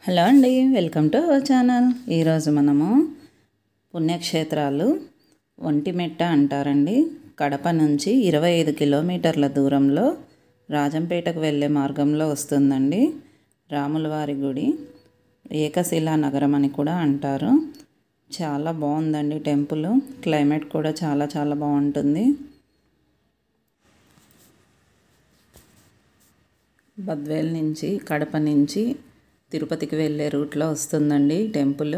Hello అండి welcome to our channel ఈరోజు మనము పుణ్యక్షేత్రాలు ఒంటిమెట్ట అంటారండి కడప నుంచి ఇరవై ఐదు కిలోమీటర్ల దూరంలో రాజంపేటకు వెళ్ళే మార్గంలో వస్తుందండి రాములవారి గుడి ఏకశిలా నగరం అని కూడా అంటారు చాలా బాగుందండి టెంపుల్ క్లైమేట్ కూడా చాలా చాలా బాగుంటుంది బద్వేల్ నుంచి కడప నుంచి తిరుపతికి వెళ్ళే రూట్లో వస్తుందండి టెంపుల్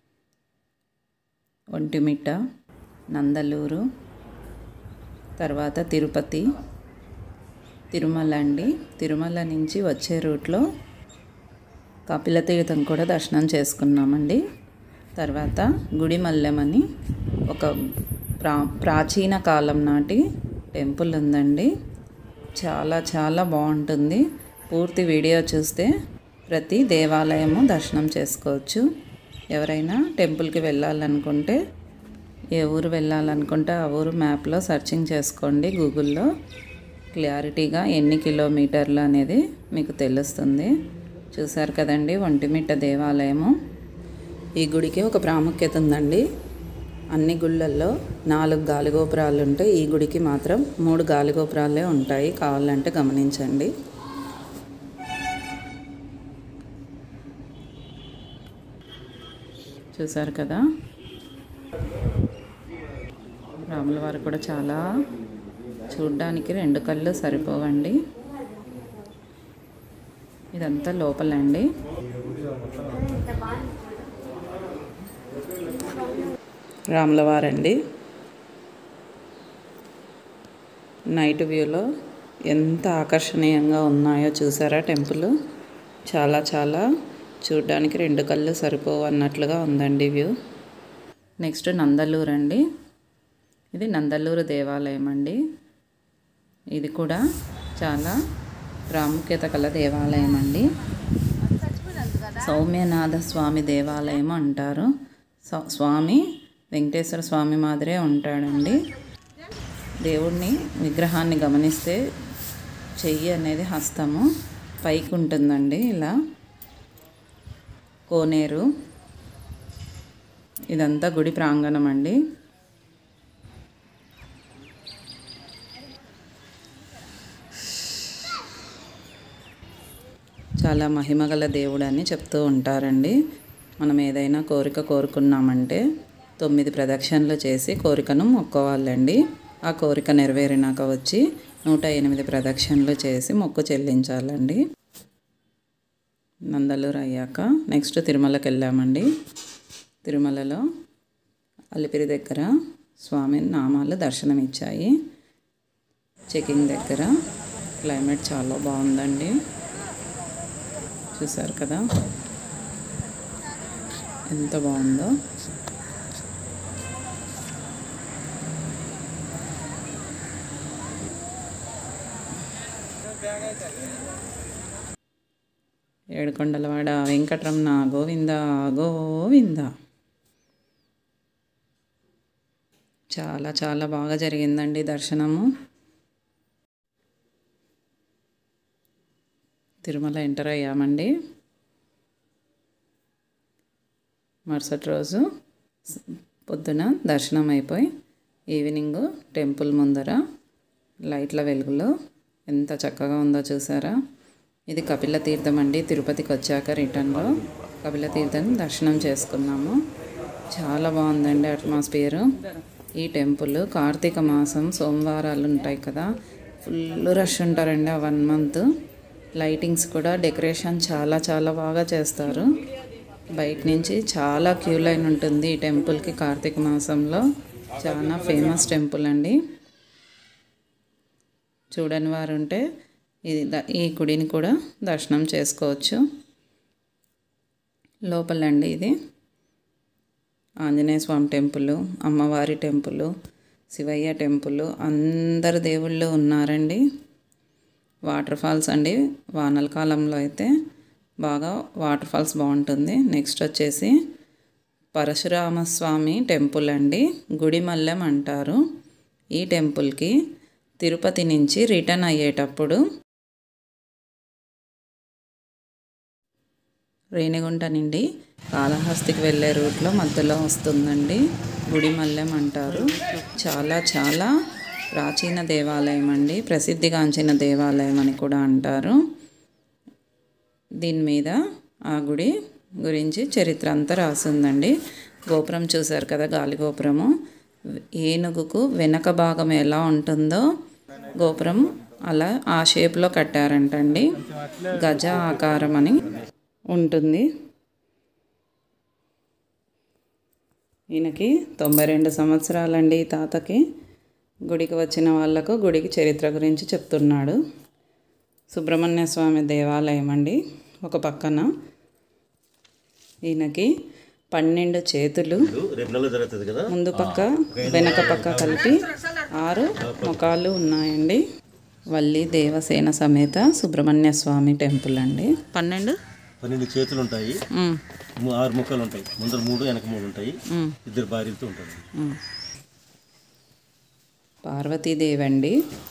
ఒంటిమిట్ట నందలూరు తర్వాత తిరుపతి తిరుమల అండి తిరుమల నుంచి వచ్చే రూట్లో కపిలతీర్థం కూడా దర్శనం చేసుకున్నామండి తర్వాత గుడి మల్లెమని ఒక ప్రా ప్రాచీన కాలం నాటి టెంపుల్ ఉందండి చాలా చాలా బాగుంటుంది పూర్తి వీడియో చూస్తే ప్రతి దేవాలయము దర్శనం చేసుకోవచ్చు ఎవరైనా టెంపుల్కి వెళ్ళాలనుకుంటే ఏ ఊరు వెళ్ళాలనుకుంటే ఆ ఊరు మ్యాప్లో సెర్చింగ్ చేసుకోండి గూగుల్లో క్లారిటీగా ఎన్ని కిలోమీటర్లు అనేది మీకు తెలుస్తుంది చూసారు కదండి ఒంటిమిట్ట దేవాలయము ఈ గుడికి ఒక ప్రాముఖ్యత ఉందండి అన్ని గుళ్ళల్లో నాలుగు గాలిగోపురాలు ఉంటాయి ఈ గుడికి మాత్రం మూడు గాలిగోపురాలే ఉంటాయి కావాలంటే గమనించండి చూసారు కదా రాముల వారు కూడా చాలా చూడ్డానికి రెండు కళ్ళు సరిపోవండి ఇదంతా లోపలండి రాములవారండి నైట్ వ్యూలో ఎంత ఆకర్షణీయంగా ఉన్నాయో చూసారా టెంపుల్ చాలా చాలా చూడ్డానికి రెండు కళ్ళు సరిపోవు అన్నట్లుగా ఉందండి వ్యూ నెక్స్ట్ నందలూరు అండి ఇది నందలూరు దేవాలయం అండి ఇది కూడా చాలా ప్రాముఖ్యత కల దేవాలయం అండి సౌమ్యనాథ స్వామి దేవాలయం అంటారు స్వామి వెంకటేశ్వర స్వామి మాదిరే ఉంటాడండి దేవుడిని విగ్రహాన్ని గమనిస్తే చెయ్యి అనేది హస్తము పైకి ఉంటుందండి ఇలా కోనేరు ఇదంతా గుడి ప్రాంగణం అండి చాలా మహిమగల దేవుడు అని చెప్తూ ఉంటారండి మనం ఏదైనా కోరిక కోరుకున్నామంటే తొమ్మిది ప్రదక్షిణలు చేసి కోరికను మొక్కోవాలండి ఆ కోరిక నెరవేరినాక వచ్చి నూట ఎనిమిది ప్రదక్షిణలు చేసి మొక్కు చెల్లించాలండి నందలూరు అయ్యాక నెక్స్ట్ తిరుమలకి వెళ్ళామండి తిరుమలలో అలిపిరి దగ్గర స్వామి నామాలు దర్శనం ఇచ్చాయి చెకింగ్ దగ్గర క్లైమేట్ చాలా బాగుందండి చూసారు కదా ఎంత బాగుందో ఏడుకొండలవాడ వెంకటరమణ గోవింద గోవింద చాలా చాలా బాగా జరిగిందండి దర్శనము తిరుమల ఎంటర్ అయ్యామండి మరుసటి రోజు పొద్దున దర్శనం అయిపోయి ఈవినింగ్ టెంపుల్ ముందర లైట్ల వెలుగులో ఎంత చక్కగా ఉందో చూసారా ఇది కపిల తీర్థం అండి తిరుపతికి వచ్చాక రిటర్న్లో కపిల తీర్థం దర్శనం చేసుకున్నాము చాలా బాగుందండి అట్మాస్ఫియర్ ఈ టెంపుల్ కార్తీక మాసం సోమవారాలు ఉంటాయి కదా ఫుల్ రష్ ఉంటారండి ఆ వన్ మంత్ లైటింగ్స్ కూడా డెకరేషన్ చాలా చాలా బాగా చేస్తారు బయట నుంచి చాలా క్యూ లైన్ ఉంటుంది ఈ టెంపుల్కి కార్తీక మాసంలో చాలా ఫేమస్ టెంపుల్ అండి చూడని వారు ఉంటే ఇది ఈ గుడిని కూడా దర్శనం చేసుకోవచ్చు లోపలండి ఇది ఆంజనేయ స్వామి టెంపుల్ అమ్మవారి టెంపుల్ శివయ్య టెంపుల్ అందరు దేవుళ్ళు ఉన్నారండి వాటర్ ఫాల్స్ అండి వానల కాలంలో అయితే బాగా వాటర్ ఫాల్స్ బాగుంటుంది నెక్స్ట్ వచ్చేసి పరశురామస్వామి టెంపుల్ అండి గుడిమల్లెం అంటారు ఈ టెంపుల్కి తిరుపతి నుంచి రిటర్న్ అయ్యేటప్పుడు రేణిగుంట నుండి కాళహస్తికి వెళ్ళే రూట్లో మధ్యలో వస్తుందండి గుడి మల్లెం అంటారు చాలా చాలా ప్రాచీన దేవాలయం అండి ప్రసిద్ధిగాంచిన దేవాలయం అని కూడా అంటారు దీని మీద ఆ గుడి గురించి చరిత్ర అంతా రాసిందండి గోపురం చూశారు కదా గాలి గోపురము ఏనుగుకు వెనక భాగం ఎలా ఉంటుందో గోపురం అలా ఆ షేప్లో కట్టారంటండి గజ ఆకారం అని ఉంటుంది ఈయనకి తొంభై రెండు సంవత్సరాలండి ఈ తాతకి గుడికి వచ్చిన వాళ్ళకు గుడికి చరిత్ర గురించి చెప్తున్నాడు సుబ్రహ్మణ్య స్వామి దేవాలయం అండి ఒక పక్కన ఈయనకి పన్నెండు చేతులు రేపు నెల జరుగుతుంది కదా ముందు పక్క వెనక పక్క కలిపి ఆరు ముఖాలు ఉన్నాయండి వల్లి దేవసేన సమేత సుబ్రహ్మణ్య స్వామి టెంపుల్ అండి పన్నెండు పన్నెండు చేతులు ఉంటాయి ఉమ్, ము- ఆరు ముక్కలు ఉంటాయి ముందర మూడు వెనక మూడు ఉంటాయి ఉమ్, ఇద్దరు భార్యలతో ఉంటారు ఉమ్. పార్వతీదేవి అండి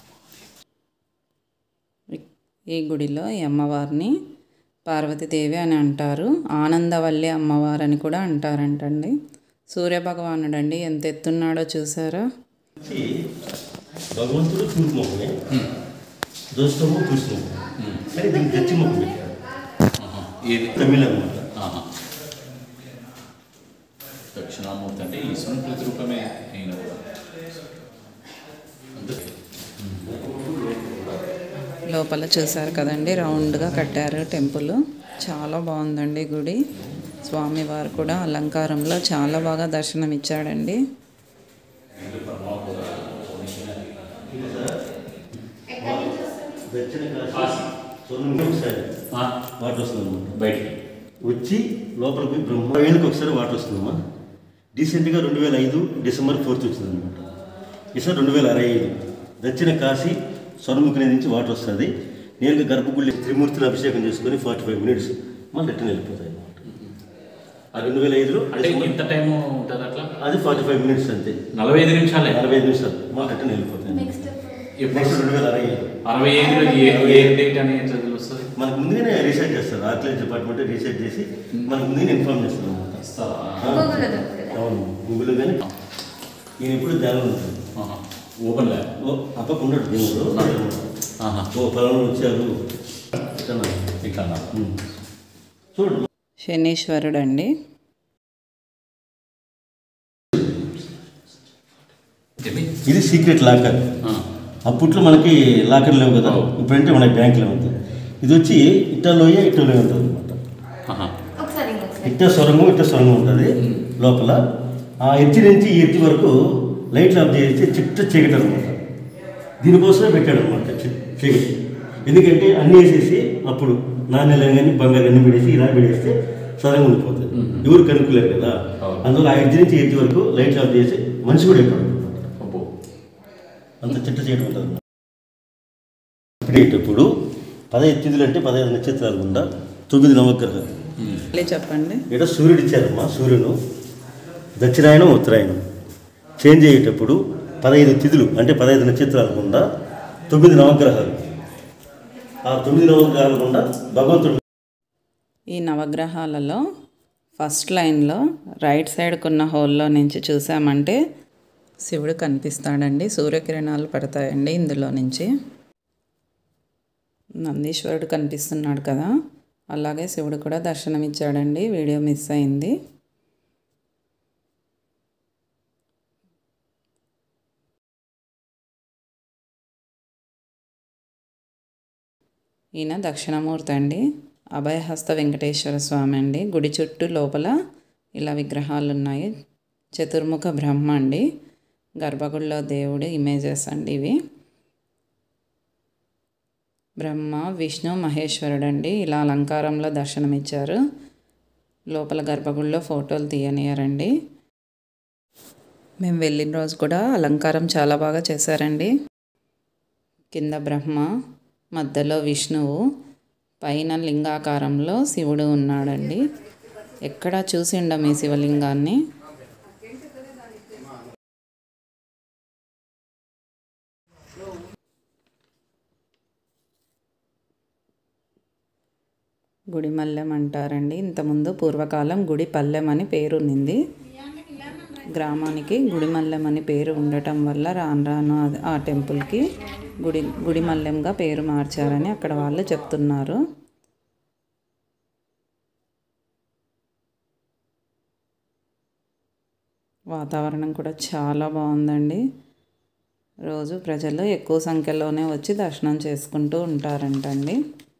ఈ గుడిలో ఈ అమ్మవారిని పార్వతీదేవి అని అంటారు ఆనందవల్లి అమ్మవారు అని కూడా అంటారంటండి సూర్యభగవానుడు అండి ఎంత ఎత్తున్నాడో చూసారా వచ్చి భగవంతుడు తూర్పు ముఖమే దోస్తము తూర్పు ముఖం కానీ దీనికి దచ్చి ముఖం పెట్టాడు ఏది తమిళ అనమాట ఆహా. దక్షిణామూర్తి అంటే ఈశ్వరుని ప్రతిరూపమే అయిన కూడా అందుకే లోపల చూసారు కదండి రౌండ్గా కట్టారు టెంపుల్ చాలా బాగుందండి గుడి స్వామివారు కూడా అలంకారంలో చాలా బాగా దర్శనం ఇచ్చాడండి దక్షిణ కాశీ స్వర్ణం ఒకసారి ఆ, వాటర్ వస్తుంది అనమాట బయటికి వచ్చి లోపలికి పోయి బ్రహ్మ ఏళ్ళకి ఒకసారి వాటర్ వస్తుందమ్మా రీసెంట్గా రెండు వేల ఐదు డిసెంబర్ ఫోర్త్ వచ్చింది అనమాట ఈసారి రెండు వేల అరవై ఐదు దక్షిణ కాశీ స్వర్ణముఖి నుంచి వాటర్ వస్తుంది నేరుగా గర్భగుడి త్రిమూర్తిని అభిషేకం చేసుకొని ఫార్టీ ఫైవ్ మినిట్స్ మళ్ళీ రిటర్న్ వెళ్ళిపోతాయి అనమాట ఆ రెండు వేల ఐదులో అంటే ఇంత టైం ఉంటుంది అట్లా అది ఫార్టీ ఫైవ్ మినిట్స్ అంతే నలభై ఐదు నిమిషాలే నలభై ఐదు నిమిషాలు మళ్ళీ రిటర్న్ వెళ్ళిపోతాయి ఎప్పుడు నెక్స్ట్ రెండు వేల అరవై ఐదు అరవై ఐదులో ఏ ఏ డేట్ అని ఎట్లా తెలుస్తుంది మనకు ముందుగానే రీసెర్చ్ చేస్తారు ఆర్కిలైజ్ డిపార్ట్మెంట్ రీసెర్చ్ చేసి మనకు ముందుగానే ఇన్ఫార్మ్ చేస్తారు అనమాట ఇస్తారా అవును గూగుల్ కానీ ఈయన ఎప్పుడు ధ్యానం ఉంటుంది ఆహా. ఓపెన్ ల్యాబ్ ఓ అప్పకు ఉన్నాడు దేవుడు ఆహా. ఓ పొలంలో వచ్చారు ఇట్లా ఇట్లా అన్నారు. ఉమ్. చూడు శనీశ్వరుడు అండి ఏమి? ఇది సీక్రెట్ లాకర్ ఆ. అప్పట్లో మనకి లాకర్ లేవు కదా ఇప్పుడంటే మన బ్యాంకులో ఉంది ఇది వచ్చి ఇట్టలోయ ఇట్టలోయ ఉంటుంది అనమాట ఆహా. ఒకసారి ఇంకొకసారి ఇట్ట సొరంగం ఇట్ట సొరంగం ఉంటుంది లోపల ఆ ఎత్తి నుంచి ఈ ఎత్తి వరకు లైట్లు ఆఫ్ చేసి చిట్ట చీకటి అనమాట దీనికోసమే పెట్టాడు అనమాట చీకటి ఎందుకంటే అన్నీ వేసేసి అప్పుడు నాణ్యాలు కానీ బంగారు అన్ని పెడేసి ఇలా పెడేస్తే సొరంగం ఉండిపోతుంది ఎవరు కనుక్కోలేరు కదా అవును. అందువల్ల ఆ ఎత్తి నుంచి ఎత్తి వరకు లైట్లు ఆఫ్ చేసి మనిషి కూడా ఎక్కడ అబ్బో. అంత చిట్ట చీకటి ఉంటుంది ఇప్పుడేటప్పుడు పదహైదు తిథులు అంటే పదహైదు నక్షత్రాలు గుండా తొమ్మిది నవగ్రహాలు ఉమ్. మళ్ళీ చెప్పండి ఇక్కడ సూర్యుడు ఇచ్చారమ్మా సూర్యుడు దక్షిణాయనం ఉత్తరాయణం చేంజ్ అయ్యేటప్పుడు పదహైదు తిథులు అంటే పదహైదు నక్షత్రాలు గుండా తొమ్మిది నవగ్రహాలు ఆ తొమ్మిది నవగ్రహాలు గుండా భగవంతుడు ఈ నవగ్రహాలలో ఫస్ట్ లైన్లో రైట్ సైడ్కి ఉన్న హోల్లో నుంచి చూసామంటే శివుడు కనిపిస్తాడండి సూర్యకిరణాలు పడతాయండి ఇందులో నుంచి నందీశ్వరుడు కనిపిస్తున్నాడు కదా అలాగే శివుడు కూడా దర్శనమిచ్చాడండి వీడియో మిస్ అయింది ఈయన దక్షిణమూర్తి అండి అభయహస్త వెంకటేశ్వర స్వామి అండి గుడి చుట్టూ లోపల ఇలా విగ్రహాలు ఉన్నాయి చతుర్ముఖ బ్రహ్మ అండి గర్భగుడిలో దేవుడి ఇమేజెస్ అండి ఇవి బ్రహ్మ విష్ణు మహేశ్వరుడు అండి ఇలా అలంకారంలో దర్శనమిచ్చారు లోపల గర్భగుడిలో ఫోటోలు తీయనియారండి మేము వెళ్ళిన రోజు కూడా అలంకారం చాలా బాగా చేశారండి కింద బ్రహ్మ మధ్యలో విష్ణువు పైన లింగాకారంలో శివుడు ఉన్నాడండి ఎక్కడా చూసి ఉండం ఈ శివలింగాన్ని గుడి మల్లెం అంటారండి ఇంతకుముందు పూర్వకాలం గుడి పల్లెం అని పేరు ఉన్నింది గ్రామానికి గుడి మల్లెం అని పేరు ఉండటం వల్ల రాను రాను అది- ఆ టెంపుల్కి గుడి గుడి మల్లెంగా పేరు మార్చారని అక్కడ వాళ్ళు చెప్తున్నారు వాతావరణం కూడా చాలా బాగుందండి రోజు ప్రజలు ఎక్కువ సంఖ్యలోనే వచ్చి దర్శనం చేసుకుంటూ ఉంటారంటండి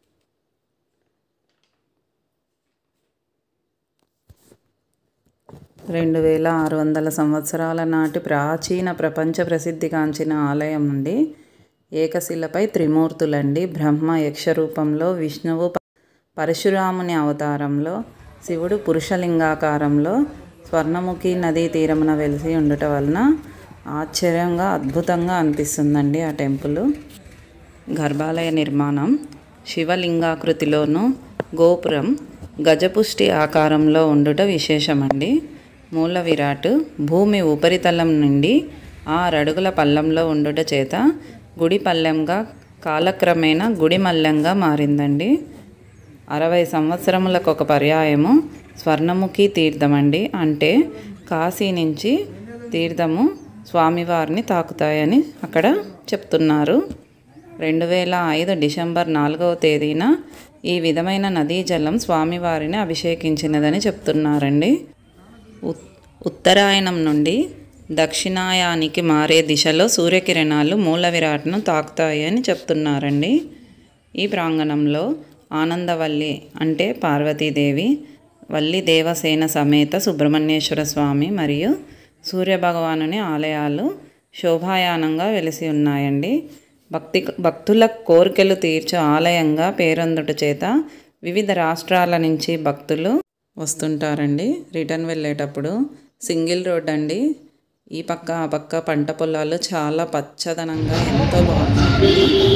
రెండు వేల ఆరు వందల సంవత్సరాల నాటి ప్రాచీన ప్రపంచ ప్రసిద్ధిగాంచిన ఆలయం అండి ఏకశిలపై త్రిమూర్తులండి బ్రహ్మ యక్ష రూపంలో విష్ణువు ప- పరశురాముని అవతారంలో శివుడు పురుషలింగాకారంలో స్వర్ణముఖి నదీ తీరమున వెలిసి ఉండటం వలన ఆశ్చర్యంగా అద్భుతంగా అనిపిస్తుందండి ఆ టెంపుల్ గర్భాలయ నిర్మాణం శివలింగాకృతిలోను గోపురం గజపుష్టి ఆకారంలో ఉండుట విశేషమండి మూల విరాట్ భూమి ఉపరితలం నుండి ఆరడుగుల పల్లంలో ఉండుట చేత గుడి పల్లెంగా కాలక్రమేణా గుడి మల్లెంగా మారిందండి అరవై సంవత్సరములకు ఒక పర్యాయము స్వర్ణముఖి తీర్థమండి అంటే కాశీ నుంచి తీర్థము స్వామివారిని తాకుతాయని అక్కడ చెప్తున్నారు రెండు వేల ఐదు డిసెంబర్ నాలుగవ తేదీన ఈ విధమైన నదీ జలం స్వామివారిని అభిషేకించినదని చెప్తున్నారండి ఉత్- ఉత్తరాయణం నుండి దక్షిణాయానికి మారే దిశలో సూర్యకిరణాలు మూల విరాట్ను తాకుతాయి అని చెప్తున్నారండి ఈ ప్రాంగణంలో ఆనందవల్లి అంటే పార్వతీదేవి వల్లి దేవసేన సమేత సుబ్రహ్మణ్యేశ్వర స్వామి మరియు సూర్యభగవానుని ఆలయాలు శోభాయానంగా వెలిసి ఉన్నాయండి భక్తి భక్తుల కోరికలు తీర్చే ఆలయంగా పేరొందుట చేత వివిధ రాష్ట్రాల నుంచి భక్తులు వస్తుంటారండి రిటర్న్ వెళ్ళేటప్పుడు సింగిల్ రోడ్ అండి ఈ పక్క ఆ పక్క పంట పొలాలు చాలా పచ్చదనంగా ఎంతో బాగున్నాయి